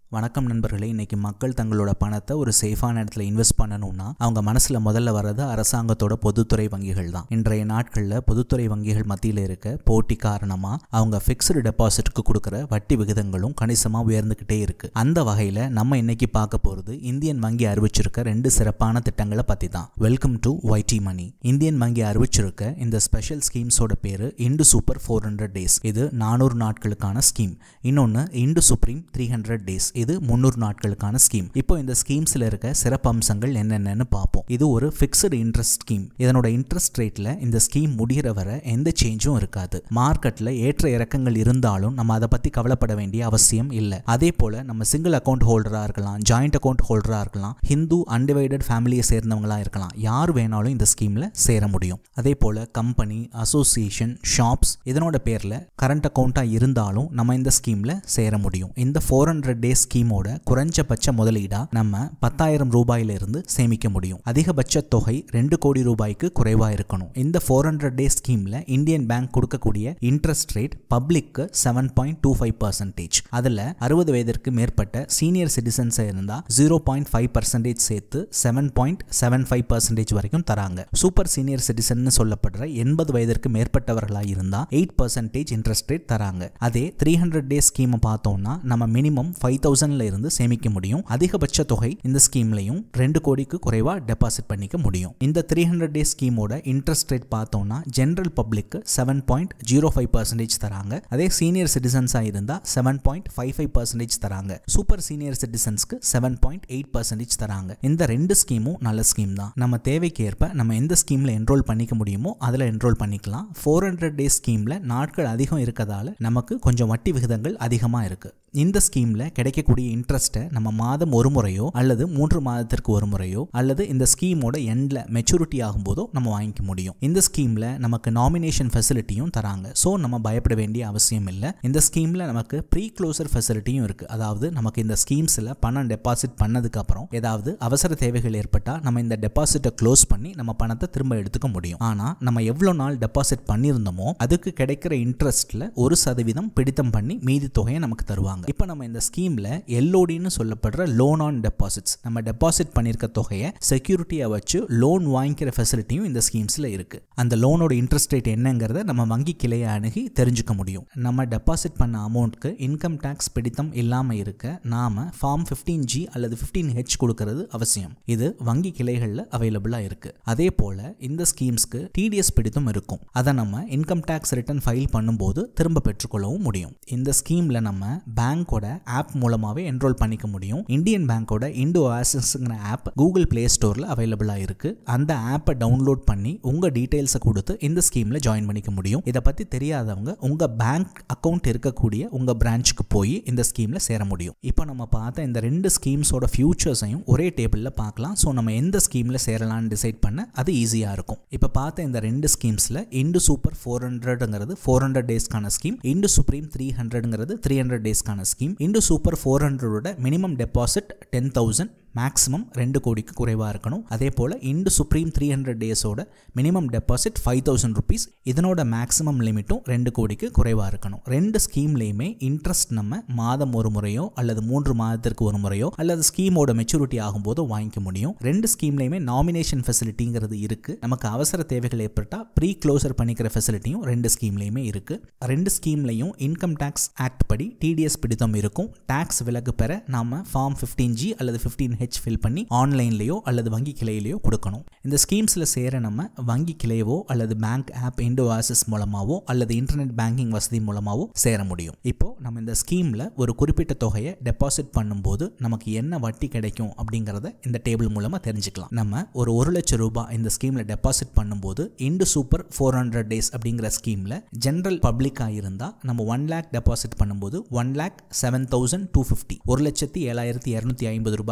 வணக்கம் நண்பர்களே இன்னைக்கு மக்கள் தங்களோட பணத்தை ஒரு சேஃபான இடத்துல இன்வெஸ்ட் பண்ணணும்னா அவங்க மனசுல முதல்ல வர்றது அரசாங்கத்தோட பொதுத்துறை வங்கிகள் தான் இன்றைய நாட்களில் பொதுத்துறை வங்கிகள் மத்தியில் இருக்க போட்டி காரணமா அவங்க ஃபிக்ஸ்டு டெபாசிட்க்கு கொடுக்குற வட்டி விகிதங்களும் கணிசமா உயர்ந்துகிட்டே இருக்கு அந்த வகையில நம்ம இன்னைக்கு பார்க்க போறது இந்தியன் வங்கி அறிவிச்சிருக்க ரெண்டு சிறப்பான திட்டங்களை பத்தி தான் welcome to YT Mani Indian வங்கி அறிவிச்சிருக்க இந்த ஸ்பெஷல் ஸ்கீம்ஸோட பேரு Ind super four hundred days இது நானூறு நாட்களுக்கான ஸ்கீம் இன்னொன்று Ind supreme three hundred days இது முந்நூறு நாட்களுக்கான ஸ்கீம் இப்போ இந்த ஸ்கீம்ஸில் இருக்க சிறப்பு அம்சங்கள் என்னென்னு பார்ப்போம் இது ஒரு ஃபிக்ஸ்டு இன்ட்ரெஸ்ட் ஸ்கீம் இதனோட இன்ட்ரெஸ்ட் ரேட்டில் இந்த ஸ்கீம் முடிகிற வரை எந்த சேஞ்சும் இருக்காது மார்க்கெட்டில் ஏற்ற இறக்கங்கள் இருந்தாலும் நம்ம அதை பற்றி கவலைப்பட வேண்டிய அவசியம் இல்லை அதே போல் நம்ம சிங்கிள் அக்கௌண்ட் ஹோல்டராக இருக்கலாம் ஜாயிண்ட் அக்கௌண்ட் ஹோல்டராக இருக்கலாம் ஹிந்து அன்டிவைடட் ஃபேமிலியை சேர்ந்தவங்களா இருக்கலாம் யார் வேணாலும் இந்த ஸ்கீமில் சேர முடியும் அதே போல் கம்பெனி அசோசியேஷன் ஷாப்ஸ் இதனோட பேரில் கரண்ட் அக்கௌண்ட்டாக இருந்தாலும் நம்ம இந்த ஸ்கீமில் சேர முடியும் இந்த ஃபோர் ஹண்ட்ரட் டேஸ் ஸ்கீமோட குறைஞ்சபட்ச முதலீடா நம்ம பத்தாயிரம் ரூபாயிலிருந்து சேமிக்க முடியும் அதிகபட்ச தொகை ரெண்டு கோடி ரூபாய்க்கு குறைவா இருக்கணும் இந்த ஃபோர் ஹண்ட்ரட் டே ஸ்கீம்ல இந்தியன் பேங்க் கொடுக்கக்கூடிய இன்ட்ரெஸ்ட் ரேட் பப்ளிக்கு seven point two five percentage அதுல அறுபது வயதிற்கு மேற்பட்ட சீனியர் சிட்டிசன்ஸ் இருந்தா ஜீரோ பாயிண்ட் ஃபைவ் பர்சன்டேஜ் சேர்த்து seven point seven five percentage வரைக்கும் தராங்க சூப்பர் சீனியர் சிட்டிசன் சொல்லப்படுற எண்பது வயதிற்கு மேற்பட்டவர்களாக இருந்தா எயிட் பர்சன்டேஜ் இன்ட்ரெஸ்ட் ரேட் தராங்க அதே த்ரீ ஹண்ட்ரட் டே ஸ்கீமை பார்த்தோம்னா நம்ம மினிமம் ஃபைவ் தௌசண்ட்ல இருந்து சேமிக்க முடியும் அதிகபட்ச தொகை இந்த ஸ்கீம்லையும் ரெண்டு கோடிக்கு குறைவா டெபாசிட் பண்ணிக்க முடியும் இந்த த்ரீ ஹண்ட்ரட் டே ஸ்கீமோட இன்ட்ரெஸ்ட் ரேட் பார்த்தோம்னா ஜென்ரல் பப்ளிக்கு seven point zero five percentage தராங்க அதே சீனியர் சிட்டிசன்ஸா இருந்தா seven point five five percentage தராங்க சூப்பர் சீனியர் சிட்டிசன்ஸ்க்கு செவன் பாயிண்ட் எயிட் பர்சன்டேஜ் தராங்க இந்த ரெண்டு ஸ்கீமும் நல்ல ஸ்கீம் தான் நம்ம தேவைக்கு ஏற்ப நம்ம எந்த ஸ்கீம்ல என்ரோல் பண்ணிக்க முடியுமோ அதில் என்ரோல் பண்ணிக்கலாம் ஃபோர் ஹண்ட்ரட் டே ஸ்கீம்ல நாட்கள் அதிகம் இருக்கதால நமக்கு கொஞ்சம் வட்டி விகிதங்கள் அதிகமாக இருக்கு இந்த ஸ்கீம்ல கிடைக்கக்கூடிய இன்ட்ரெஸ்ட்டை நம்ம மாதம் ஒரு முறையோ அல்லது மூன்று மாதத்திற்கு ஒரு முறையோ அல்லது இந்த ஸ்கீமோட எண்ட்ல மெச்சூரிட்டி ஆகும்போதோ நம்ம வாங்கிக்க முடியும் இந்த ஸ்கீம்ல நமக்கு நாமினேஷன் ஃபெசிலிட்டியும் தராங்க ஸோ நம்ம பயப்பட வேண்டிய அவசியம் இல்லை இந்த ஸ்கீம்ல நமக்கு ப்ரீ க்ளோசர் ஃபெசிலிட்டியும் இருக்கு அதாவது நமக்கு இந்த ஸ்கீம்ஸ்ல பணம் டெபாசிட் பண்ணதுக்கு அப்புறம் ஏதாவது அவசர தேவைகள் ஏற்பட்டா நம்ம இந்த டெபாசிட்டை க்ளோஸ் பண்ணி நம்ம பணத்தை திரும்ப எடுத்துக்க முடியும் ஆனா நம்ம எவ்வளோ நாள் டெபாசிட் பண்ணியிருந்தோமோ அதுக்கு கிடைக்கிற இன்ட்ரெஸ்ட்ல ஒரு சதவீதம் பிடித்தம் பண்ணி மீதி தொகையை நமக்கு தருவாங்க இப்போ நம்ம இந்த ஸ்கீமில் எல்ஓடின்னு சொல்லப்படுற லோன் ஆன் டெபாசிட்ஸ் நம்ம டெபாசிட் பண்ணியிருக்க தொகையை செக்யூரிட்டியாக வச்சு லோன் வாங்கிக்கிற ஃபெசிலிட்டியும் இந்த ஸ்கீம்ஸில் இருக்குது அந்த லோனோட இன்ட்ரெஸ்ட் ரேட் என்னங்கிறத நம்ம வங்கி கிளையை அணுகி தெரிஞ்சுக்க முடியும் நம்ம டெபாசிட் பண்ண அமௌண்ட்க்கு இன்கம் டேக்ஸ் பிடித்தம் இல்லாமல் இருக்க நாம ஃபார்ம் ஃபிஃப்டீன் ஜி அல்லது ஃபிஃப்டீன் ஹெச் கொடுக்கறது அவசியம் இது வங்கி கிளைகளில் அவைலபிளாக இருக்கு அதே போல இந்த ஸ்கீம்ஸ்க்கு டிடிஎஸ் பிடித்தம் இருக்கும் அதை நம்ம இன்கம் டேக்ஸ் ரிட்டர்ன் ஃபைல் பண்ணும்போது திரும்ப பெற்றுக்கொள்ளவும் முடியும் இந்த ஸ்கீமில் நம்ம பேங்கோட ஆப் மூலமாகவே என்ரோல் பண்ணிக்க முடியும் இந்தியன் பேங்கோட இண்டோ ஆசஸ்ங்கிற ஆப் கூகுள் பிளே ஸ்டோரில் அவைலபிளாக இருக்கு அந்த ஆப்பை டவுன்லோட் பண்ணி உங்கள் டீட்டெயில்ஸை கொடுத்து இந்த ஸ்கீமில் ஜாயின் பண்ணிக்க முடியும் இதை பற்றி தெரியாதவங்க உங்கள் பேங்க் அக்கௌண்ட் இருக்கக்கூடிய உங்கள் பிரான்ச்சுக்கு போய் இந்த ஸ்கீமில் சேர முடியும் இப்போ நம்ம பார்த்த இந்த ரெண்டு ஸ்கீம்ஸோட ஃபியூச்சர்ஸையும் ஒரே டேபிளில் பார்க்கலாம் ஸோ நம்ம எந்த ஸ்கீமில் சேரலாம்னு டிசைட் பண்ண அது ஈஸியாக இருக்கும் இப்போ பார்த்த இந்த ரெண்டு ஸ்கீம்ஸில் இண்டு சூப்பர் ஃபோர் ஹண்ட்ரட்ங்கிறது ஃபோர் ஹண்ட்ரட் டேஸ்க்கான ஸ்கீம் இண்டு சுப்ரீம் த்ரீ ஹண்ட்ரட்ங்கிறது த்ரீ ஹண்ட்ரட் டேஸ்க்கான ஸ்கீம் இண்டு சூப்பர் ஃபோர் ஹண்ட்ரடோட minimum deposit ten thousand maximum ரெண்டு கோடிக்கு குறைவாக இருக்கணும் அதே போல் இண்டு சுப்ரீம் த்ரீ ஹண்ட்ரட் டேஸோட minimum deposit five thousand rupees இதனோட மேக்ஸிமம் லிமிட்டும் ரெண்டு கோடிக்கு குறைவாக இருக்கணும் ரெண்டு ஸ்கீம்லேயுமே இன்ட்ரெஸ்ட் நம்ம மாதம் ஒரு முறையோ அல்லது மூன்று மாதத்திற்கு ஒரு முறையோ அல்லது ஸ்கீமோட மெச்சூரிட்டி ஆகும்போதோ வாங்கிக்க முடியும் ரெண்டு ஸ்கீம்லேயுமே நாமினேஷன் ஃபெசிலிட்டிங்கிறது இருக்குது நமக்கு அவசர தேவைகள் ஏற்பட்டால் ப்ரீ க்ளோசர் பண்ணிக்கிற ஃபெசிலிட்டியும் ரெண்டு ஸ்கீம்லேயுமே இருக்குது ரெண்டு ஸ்கீம்லையும் இன்கம் டேக்ஸ் ஆக்ட் படி டிடிஎஸ் பிடித்தம் இருக்கும் டேக்ஸ் விலக்கு பெற நாம ஃபார்ம் ஃபிஃப்டீன் ஜி அல்லது ஃபிஃப்டீன் ஹெச் ஃபில் பண்ணி ஆன்லைன்லேயோ அல்லது வங்கி கிளையிலையோ கொடுக்கணும் இந்த ஸ்கீம்ஸில் சேர நம்ம வங்கி கிளையவோ அல்லது பேங்க் ஆப் இண்டோ ஆசஸ் மூலமாவோ அல்லது இன்டர்நெட் பேங்கிங் வசதி மூலமாவோ சேர முடியும் இப்போ நம்ம இந்த ஸ்கீமில் ஒரு குறிப்பிட்ட தொகையை டெபாசிட் பண்ணும்போது நமக்கு என்ன வட்டி கிடைக்கும் அப்படிங்கிறத இந்த டேபிள் மூலமாக தெரிஞ்சுக்கலாம் நம்ம ஒரு ஒரு லட்சம் ரூபாய் இந்த ஸ்கீமில் டெபாசிட் பண்ணும்போது Ind super four hundred days அப்படிங்கிற ஸ்கீமில் ஜென்ரல் பப்ளிக்காக இருந்தால் நம்ம ஒன் லேக் டெபாசிட் பண்ணும்போது one lakh seven thousand two fifty ஒரு லட்சத்தி ஏழாயிரத்தி இரநூத்தி ஐம்பது ரூபாய் கிடைக்கும்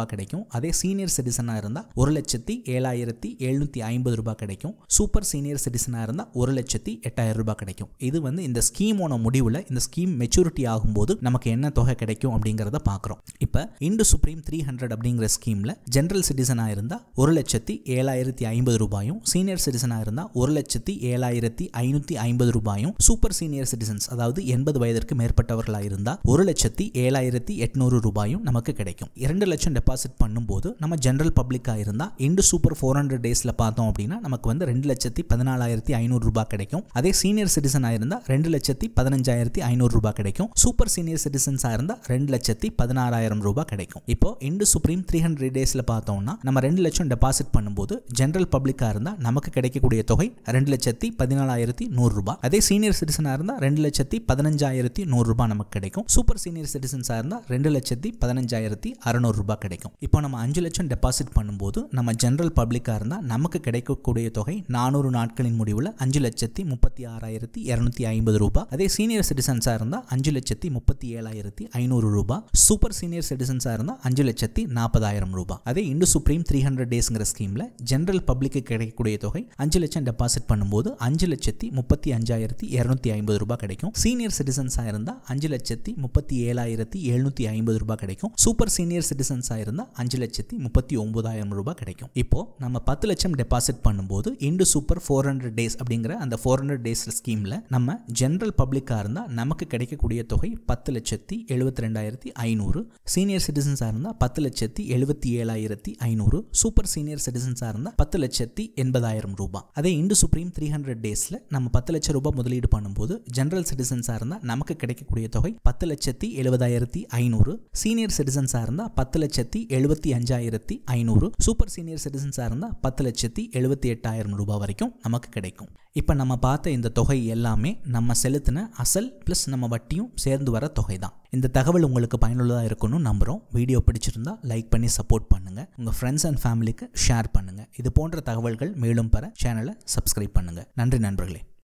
கிடைக்கும் அதே சீனியர் சிட்டிசனாக இருந்தால் ஒரு லட்சத்தி ஏழாயிரத்தி எழுநூற்றி ஐம்பது ரூபாய் கிடைக்கும் சூப்பர் சீனியர் சிட்டிசனாக இருந்தால் ஒரு லட்சத்தி எட்டாயிரம் ரூபாய் கிடைக்கும் இது வந்து இந்த ஸ்கீமோட முடிவில் இந்த ஸ்கீம் மெச்சூரிட்டி ஆகும்போது நமக்கு என்ன தொகை கிடைக்கும் அப்படிங்கிறத பார்க்குறோம் இப்போ இண்டு சுப்ரீம் த்ரீ ஹண்ட்ரட் அப்படிங்கிற ஸ்கீமில் ஜென்ரல் சிட்டிசனாக இருந்தால் ஒரு லட்சத்தி ஏழாயிரத்தி ஐம்பது ரூபாயும் சீனியர் சிட்டிசனாக இருந்தால் ஒரு லட்சத்தி ஏழாயிரத்தி ஐநூற்றி ஐம்பது ரூபாயும் சூப்பர் சீனியர் சிட்டிசன்ஸ் அதாவது எண்பது வயதிற்கு மேற்பட்டவர்களாக இருந்தால் ஒரு லட்சத்தி ஏழாயிரத்தி எட்நூறு ரூபாயும் நமக்கு கிடைக்கும் இரண்டு லட்சம் டெபாசிட் பண்ணும்போது நம்ம ஜென்ரல் பப்ளிக்காக இருந்தால் இண்டு சூப்பர் ஃபோர் ஹண்ட்ரட் டேஸில் பார்த்தோம் அப்படின்னா நமக்கு வந்து ரெண்டு லட்சத்தி பதினாலாயிரத்தி ஐநூறு ரூபாய் கிடைக்கும் அதே சீனியர் சிட்டிசனாக இருந்தால் ரெண்டு லட்சத்தி பதினஞ்சாயிரத்தி ஐநூறு ரூபாய் கிடைக்கும் சூப்பர் சீனியர் சிட்டிசன்ஸாக இருந்தால் ரெண்டு லட்சத்தி பதினாறாயிரம் ரூபாய் கிடைக்கும் இப்போ இண்டு சுப்ரீம் த்ரீ ஹண்ட்ரட் டேஸில் பார்த்தோம்னா நம்ம ரெண்டு லட்சம் டெபாசிட் பண்ணும்போது ஜென்ரல் பப்ளிக்காக இருந்தால் நமக்கு கிடைக்கக்கூடிய தொகை ரெண்டு லட்சத்தி பதினாலாயிரத்தி நூறு ரூபாய் அதே சீனியர் சிட்டிசனாக இருந்தால் ரெண்டு லட்சத்தி பதினஞ்சாயிரத்தி நூறு ரூபாய் நமக்கு கிடைக்கும் சூப்பர் சீனியர் சிட்டிசன்ஸாக இருந்தால் ரெண்டு லட்சத்தி பதினஞ்சாயிரத்தி அறநூறு ரூபாய் கிடைக்கும் இப்போ நம்ம அஞ்சு லட்சம் டெபாசிட் பண்ணும்போது நம்ம ஜென்ரல் பப்ளிக்காக இருந்தால் நமக்கு கிடைக்கக்கூடிய தொகை நானூறு நாட்களின் முடிவில் அஞ்சு லட்சத்தி முப்பத்தி ஆறாயிரத்தி இரநூத்தி ஐம்பது ரூபாய் அதே சீனியர் சிட்டிசன்ஸாக இருந்தால் அஞ்சு லட்சத்தி முப்பத்தி ஏழாயிரத்தி ஐநூறு ரூபாய் சூப்பர் சீனியர் சிட்டிசன்ஸாக இருந்தால் அஞ்சு லட்சத்தி நாற்பதாயிரம் ரூபாய் அதே இண்டு சுப்ரீம் த்ரீ ஹண்ட்ரட் டேஸ்ங்கிற ஸ்கீமில் ஜென்ரல் பப்ளிக்கு கிடைக்கக்கூடிய தொகை அஞ்சு லட்சம் டெபாசிட் பண்ணும்போது அஞ்சு லட்சத்தி முப்பத்தி அஞ்சாயிரத்தி இரநூத்தி ஐம்பது ரூபாய் கிடைக்கும் சீனியர் சிட்டிசன்ஸாக இருந்தால் அஞ்சு லட்சத்தி முப்பத்தி ஏழாயிரத்தி எழுநூத்தி ஐம்பது ரூபாய் கிடைக்கும் சூப்பர் சீனியர் சிட்டிசன்ஸாக இருந்தால் அஞ்சு லட்சத்தி முப்பத்தி ஒன்பதாயிரம் ரூபாய் கிடைக்கும் இப்போ நம்ம பத்து லட்சம் டெபாசிட் பண்ணும்போது Ind super four hundred days அப்படிங்கிற அந்த ஃபோர் ஹண்ட்ரட் டேஸ் ஸ்கீமில் நம்ம ஜென்ரல் பப்ளிக்காக இருந்தால் நமக்கு கிடைக்கக்கூடிய தொகை பத்து லட்சத்தி எழுபத்தி ரெண்டாயிரத்தி ஐநூறு சீனியர் சிட்டிசன்ஸாக இருந்தால் பத்து லட்சத்தி எழுபத்தி ஏழாயிரத்தி ஐநூறு சூப்பர் சீனியர் சிட்டிசன்ஸாக இருந்தால் பத்து லட்சத்தி எண்பதாயிரம் ரூபாய் அதே இண்டு சுப்ரீம் த்ரீ ஹண்ட்ரட் டேஸில் நம்ம பத்து லட்சம் ரூபாய் முதலீடு பண்ணும்போது ஜென்ரல் சிட்டிசன்ஸாக இருந்தால் நமக்கு கிடைக்கக்கூடிய தொகை பத்து லட்சத்தி எழுபதாயிரத்தி ஐநூறு சீனியர் சிட்டிசன்ஸாக இருந்தால் பத்து லட்சத்தி எழுபத்தி அஞ்சாயிரத்தி ஐநூறு சூப்பர் சீனியர் சிட்டிசன்ஸாக இருந்தால் பத்து லட்சத்தி எழுபத்தி எட்டாயிரம் ரூபாய் வரைக்கும் நமக்கு கிடைக்கும் இப்போ நம்ம பார்த்த இந்த தொகை எல்லாமே நம்ம செலுத்தின அசல் ப்ளஸ் நம்ம வட்டியும் சேர்ந்து வர தொகை தான் இந்த தகவல் உங்களுக்கு பயனுள்ளதாக இருக்கும்னு நம்புகிறோம் வீடியோ பிடிச்சிருந்தா லைக் பண்ணி சப்போர்ட் பண்ணுங்கள் உங்கள் ஃப்ரெண்ட்ஸ் அண்ட் ஃபேமிலிக்கு ஷேர் பண்ணுங்கள் இது போன்ற தகவல்கள் மேலும் பெற சேனலை சப்ஸ்கிரைப் பண்ணுங்கள் நன்றி நண்பர்களே